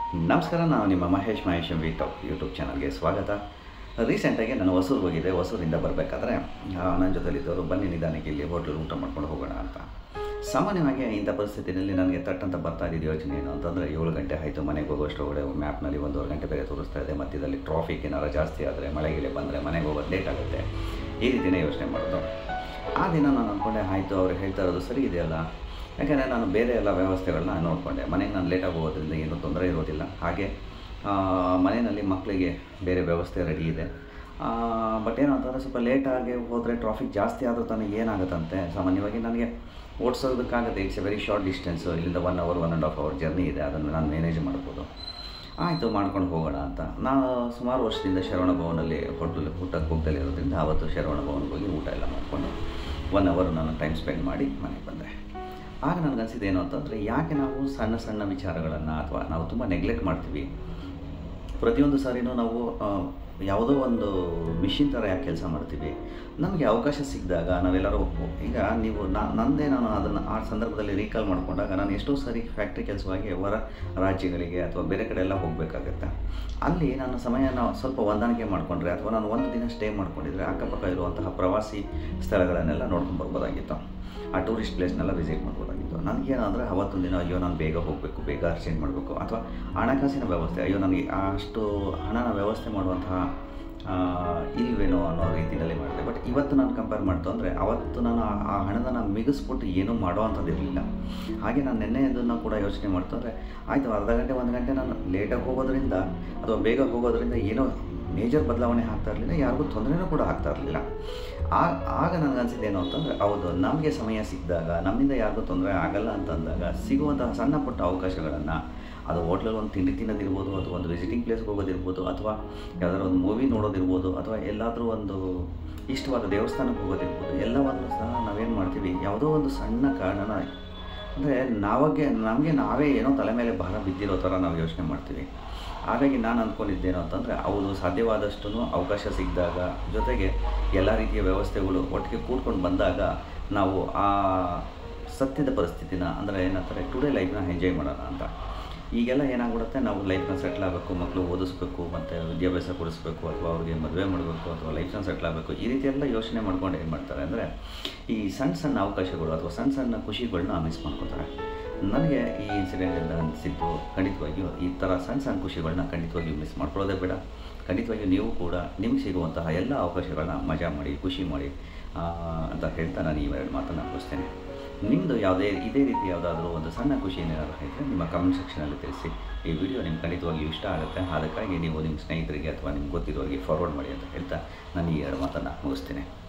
ನಮಸ್ಕಾರ ನಾನು ನಿಮ್ಮ Mahesh Mahesh V talk YouTube ಚಾನಲ್ಗೆ ಸ್ವಾಗತ ರೀಸೆಂಟಾಗಿ ನಾನು ಹೊಸೂರು ಹೋಗಿದ್ದೆ ಹೊಸೂರಿಂದ ಬರಬೇಕಾದ್ರೆ ನನ್ನ ಜೊತೆಲಿದ್ದವರು ಬನ್ನಿ ನಿಧಾನಕ್ಕೆ ಇಲ್ಲಿ ಹೋಟ್ಲಲ್ಲಿ ಊಟ ಮಾಡ್ಕೊಂಡು ಹೋಗೋಣ ಅಂತ ಸಾಮಾನ್ಯವಾಗಿ ಇಂಥ ಪರಿಸ್ಥಿತಿಯಲ್ಲಿ ನನಗೆ ತಟ್ಟಂತ ಬರ್ತಾ ಇದ್ದಿದ್ದು ಯೋಚನೆ ಏನು ಅಂತಂದರೆ ಏಳು ಗಂಟೆ ಆಯಿತು ಮನೆಗೆ ಹೋಗೋಷ್ಟೊಳಗಡೆ ಮ್ಯಾಪ್ನಲ್ಲಿ ಒಂದೂವರೆ ಗಂಟೆ ಬೇರೆ ತೋರಿಸ್ತಾ ಇದೆ ಮಧ್ಯದಲ್ಲಿ ಟ್ರಾಫಿಕ್ ಏನಾರು ಜಾಸ್ತಿ ಆದರೆ ಮಳೆಗಿಳೆ ಬಂದರೆ ಮನೆಗೆ ಹೋಗೋದು ಲೇಟ್ ಆಗುತ್ತೆ ಈ ರೀತಿಯೇ ಯೋಚನೆ ಮಾಡೋದು ಆ ದಿನ ನಾನು ಅಂದ್ಕೊಂಡೆ ಆಯಿತು ಅವ್ರು ಹೇಳ್ತಾ ಇರೋದು ಸರಿ ಇದೆಯಲ್ಲ ಯಾಕೆಂದರೆ ನಾನು ಬೇರೆ ಎಲ್ಲ ವ್ಯವಸ್ಥೆಗಳನ್ನ ನೋಡಿಕೊಂಡೆ ಮನೆಗೆ ನಾನು ಲೇಟಾಗಿ ಹೋಗೋದ್ರಿಂದ ಏನೂ ತೊಂದರೆ ಇರೋದಿಲ್ಲ ಹಾಗೆ ಆ, ಮನೆಯಲ್ಲಿ ಮಕ್ಕಳಿಗೆ ಬೇರೆ ವ್ಯವಸ್ಥೆ ರೆಡಿ ಇದೆ ಬಟ್ ಏನು ಅಂತಂದರೆ ಸ್ವಲ್ಪ ಲೇಟಾಗಿ ಹೋದರೆ ಟ್ರಾಫಿಕ್ ಜಾಸ್ತಿ ಆದರೂ ತಾನೇ ಏನಾಗುತ್ತಂತೆ ಸಾಮಾನ್ಯವಾಗಿ ನನಗೆ ಓಡಿಸೋದಕ್ಕಾಗುತ್ತೆ it's a very short distance ಇಲ್ಲಿಂದ one hour one and half hour journey ಇದೆ ಅದನ್ನು ನಾನು ಮ್ಯಾನೇಜ್ ಮಾಡ್ಬೋದು ಆಯಿತು ಮಾಡ್ಕೊಂಡು ಹೋಗೋಣ ಅಂತ ನಾನು ಸುಮಾರು ವರ್ಷದಿಂದ ಶರವಣ ಭವನಲ್ಲಿ ಹೋಟೆಲ್ ಊಟಕ್ಕೆ ಹೋಗ್ದಲೇ ಇರೋದ್ರಿಂದ ಆವತ್ತು ಶರವಣ ಭವನ್ಗೆ ಹೋಗಿ ಊಟ ಎಲ್ಲ ಮಾಡಿಕೊಂಡು ಒನ್ ಅವರ್ ನಾನು ಟೈಮ್ ಸ್ಪೆಂಡ್ ಮಾಡಿ ಮನೆಗೆ ಬಂದೆ ಆಗ ನನಗನ್ಸಿದ್ದು ಏನು ಅಂತಂದರೆ ಯಾಕೆ ನಾವು ಸಣ್ಣ ಸಣ್ಣ ವಿಚಾರಗಳನ್ನು ಅಥವಾ ನಾವು ತುಂಬ ನೆಗ್ಲೆಕ್ಟ್ ಮಾಡ್ತೀವಿ ಪ್ರತಿಯೊಂದು ಸಾರಿನೂ ನಾವು ಆ, ಯಾವುದೋ ಒಂದು ಮಿಷಿನ್ ಥರ ಯಾಕೆ ಕೆಲಸ ಮಾಡ್ತೀವಿ ನಮಗೆ ಅವಕಾಶ ಸಿಕ್ಕಿದಾಗ ನಾವೆಲ್ಲರೂ ಈಗ ನೀವು ನಾ- ನಂದೇ ನಾನು ಅದನ್ನು ಆ ಸಂದರ್ಭದಲ್ಲಿ ರೀಕಾಲ್ ಮಾಡಿಕೊಂಡಾಗ ನಾನು ಎಷ್ಟೋ ಸಾರಿ ಫ್ಯಾಕ್ಟ್ರಿ ಕೆಲಸವಾಗಿ ಹೊರ ರಾಜ್ಯಗಳಿಗೆ ಅಥವಾ ಬೇರೆ ಕಡೆ ಎಲ್ಲ ಹೋಗಬೇಕಾಗತ್ತೆ ಅಲ್ಲಿ ನಾನು ಸಮಯನ ಸ್ವಲ್ಪ ಹೊಂದಾಣಿಕೆ ಮಾಡಿಕೊಂಡ್ರೆ ಅಥವಾ ನಾನು ಒಂದು ದಿನ ಸ್ಟೇ ಮಾಡ್ಕೊಂಡಿದ್ರೆ ಅಕ್ಕಪಕ್ಕ ಇರುವಂತಹ ಪ್ರವಾಸಿ ಸ್ಥಳಗಳನ್ನೆಲ್ಲ ನೋಡ್ಕೊಂಡು ಬರ್ಬೋದಾಗಿತ್ತು ಆ ಟೂರಿಸ್ಟ್ ಪ್ಲೇಸ್ನೆಲ್ಲ ವಿಸಿಟ್ ಮಾಡ್ಬೋದಾಗಿತ್ತು ನನಗೇನಂದರೆ ಅವತ್ತೊಂದು ದಿನ ಅಯ್ಯೋ ನಾನು ಬೇಗ ಹೋಗಬೇಕು ಬೇಗ ಅರ್ಜೆಂಟ್ ಮಾಡಬೇಕು ಅಥವಾ ಹಣಕಾಸಿನ ವ್ಯವಸ್ಥೆ ಅಯ್ಯೋ ನನಗೆ ಅಷ್ಟು ಹಣನ ವ್ಯವಸ್ಥೆ ಮಾಡುವಂತಹ ಆ, ಇಲ್ವೇನೋ ಅನ್ನೋ ರೀತಿಯಲ್ಲಿ ಮಾಡಿದೆ ಬಟ್ ಇವತ್ತು ನಾನು ಕಂಪೇರ್ ಮಾಡ್ತು ಅಂದರೆ ಅವತ್ತು ನಾನು ಆ- ಆ ಹಣನ ಮಿಗಿಸ್ಬಿಟ್ಟು ಏನೂ ಮಾಡೋ ಅಂಥದ್ದು ಇರಲಿಲ್ಲ ಹಾಗೆ ನಾನು ನಿನ್ನೆ ಇದನ್ನು ಕೂಡ ಯೋಚನೆ ಮಾಡ್ತು ಅಂದರೆ ಆಯಿತು ಅರ್ಧ ಗಂಟೆ ಒಂದು ಗಂಟೆ ನಾನು ಲೇಟಾಗಿ ಹೋಗೋದ್ರಿಂದ ಅಥವಾ ಬೇಗ ಹೋಗೋದ್ರಿಂದ ಏನೋ ಮೇಜರ್ ಬದಲಾವಣೆ ಆಗ್ತಾ ಇರಲಿಲ್ಲ ಯಾರಿಗೂ ತೊಂದರೆನೂ ಕೂಡ ಆಗ್ತಾ ಇರಲಿಲ್ಲ ಆಗ ಆಗ ನನಗನ್ಸಿದ್ದು ಏನು ಅಂತಂದರೆ ಹೌದು ನಮಗೆ ಸಮಯ ಸಿಕ್ಕಿದಾಗ ನಮ್ಮಿಂದ ಯಾರಿಗೂ ತೊಂದರೆ ಆಗಲ್ಲ ಅಂತ ಅಂದಾಗ ಸಿಗುವಂತಹ ಸಣ್ಣ ಪುಟ್ಟ ಅವಕಾಶಗಳನ್ನು ಅದು ಹೋಟ್ಲಲ್ಲಿ ಒಂದು ತಿಂಡಿ ತಿನ್ನೋದಿರ್ಬೋದು ಅಥವಾ ಒಂದು ವಿಸಿಟಿಂಗ್ ಪ್ಲೇಸ್ಗೆ ಹೋಗೋದಿರ್ಬೋದು ಅಥವಾ ಯಾವ್ದಾದ್ರು ಒಂದು ಮೂವಿ ನೋಡೋದಿರ್ಬೋದು ಅಥವಾ ಎಲ್ಲಾದರೂ ಒಂದು ಇಷ್ಟವಾದ ದೇವಸ್ಥಾನಕ್ಕೆ ಹೋಗೋದಿರ್ಬೋದು ಎಲ್ಲವನ್ನು ಸಹ ನಾವೇನು ಮಾಡ್ತೀವಿ ಯಾವುದೋ ಒಂದು ಸಣ್ಣ ಕಾರಣನ ಅಂದರೆ ನಾವಾಗೆ ನಮಗೆ ನಾವೇ ಏನೋ ತಲೆ ಮೇಲೆ ಭಾರ ಬಿದ್ದಿರೋ ಥರ ನಾವು ಯೋಚನೆ ಮಾಡ್ತೀವಿ ಹಾಗಾಗಿ ನಾನು ಅಂದ್ಕೊಂಡಿದ್ದೇನು ಅಂತಂದರೆ ಹೌದು ಸಾಧ್ಯವಾದಷ್ಟು ಅವಕಾಶ ಸಿಕ್ಕಿದಾಗ ಜೊತೆಗೆ ಎಲ್ಲ ರೀತಿಯ ವ್ಯವಸ್ಥೆಗಳು ಒಟ್ಟಿಗೆ ಕೂಡ್ಕೊಂಡು ಬಂದಾಗ ನಾವು ಆ ಸತ್ಯದ ಪರಿಸ್ಥಿತಿನ ಅಂದರೆ ಏನಂತಾರೆ ಟುಡೇ ಲೈಫ್ನ ಎಂಜಾಯ್ ಮಾಡೋಣ ಅಂತ ಈಗೆಲ್ಲ ಏನಾಗ್ಬಿಡುತ್ತೆ ನಾವು ಲೈಫ್ನ ಸೆಟ್ಲ್ ಆಗಬೇಕು ಮಕ್ಕಳು ಓದಿಸ್ಬೇಕು ಮತ್ತು ವಿದ್ಯಾಭ್ಯಾಸ ಕೊಡಿಸ್ಬೇಕು ಅಥವಾ ಅವ್ರಿಗೆ ಮದುವೆ ಮಾಡಬೇಕು ಅಥವಾ ಲೈಫ್ನ ಸೆಟ್ಲ್ ಆಗಬೇಕು ಈ ರೀತಿ ಎಲ್ಲ ಯೋಚನೆ ಮಾಡ್ಕೊಂಡು ಏನು ಮಾಡ್ತಾರೆ ಅಂದರೆ ಈ ಸಣ್ಣ ಸಣ್ಣ ಅವಕಾಶಗಳು ಅಥವಾ ಸಣ್ಣ ಸಣ್ಣ ಖುಷಿಗಳನ್ನ ಮಿಸ್ ಮಾಡ್ಕೋತಾರೆ ನನಗೆ ಈ ಇನ್ಸಿಡೆಂಟಿಂದ ಅನಿಸಿದ್ದು ಖಂಡಿತವಾಗಿಯೂ ಈ ಥರ ಸಣ್ಣ ಸಣ್ಣ ಖುಷಿಗಳನ್ನ ಖಂಡಿತವಾಗಿಯೂ ಮಿಸ್ ಮಾಡ್ಕೊಳ್ಳೋದೇ ಬೇಡ ಖಂಡಿತವಾಗಿಯೂ ನೀವು ಕೂಡ ನಿಮ್ಗೆ ಸಿಗುವಂತಹ ಎಲ್ಲ ಅವಕಾಶಗಳನ್ನ ಮಜಾ ಮಾಡಿ ಖುಷಿ ಮಾಡಿ ಆ, ಅಂತ ಹೇಳ್ತಾ ನಾನು ಇವೆರಡು ಮಾತನ್ನು ಮುಗಿಸ್ತೇನೆ ನಿಮ್ಮದು ಯಾವುದೇ ಇದೇ ರೀತಿ ಯಾವುದಾದ್ರೂ ಒಂದು ಸಣ್ಣ ಖುಷಿ ಏನಾದರೂ ಇದ್ದರೆ ನಿಮ್ಮ ಕಮೆಂಟ್ ಸೆಕ್ಷನಲ್ಲಿ ತಿಳಿಸಿ ಈ ವಿಡಿಯೋ ನಿಮ್ಗೆ ಖಂಡಿತವಾಗಿಯೂ ಇಷ್ಟ ಆಗುತ್ತೆ ಅದಕ್ಕಾಗಿ ನೀವು ನಿಮ್ಮ ಸ್ನೇಹಿತರಿಗೆ ಅಥವಾ ನಿಮ್ಗೆ ಗೊತ್ತಿರೋರಿಗೆ ಫಾರ್ವರ್ಡ್ ಮಾಡಿ ಅಂತ ಹೇಳ್ತಾ ನಾನು ಈ ಎರಡು ಮಾತನ್ನು ಮುಗಿಸ್ತೇನೆ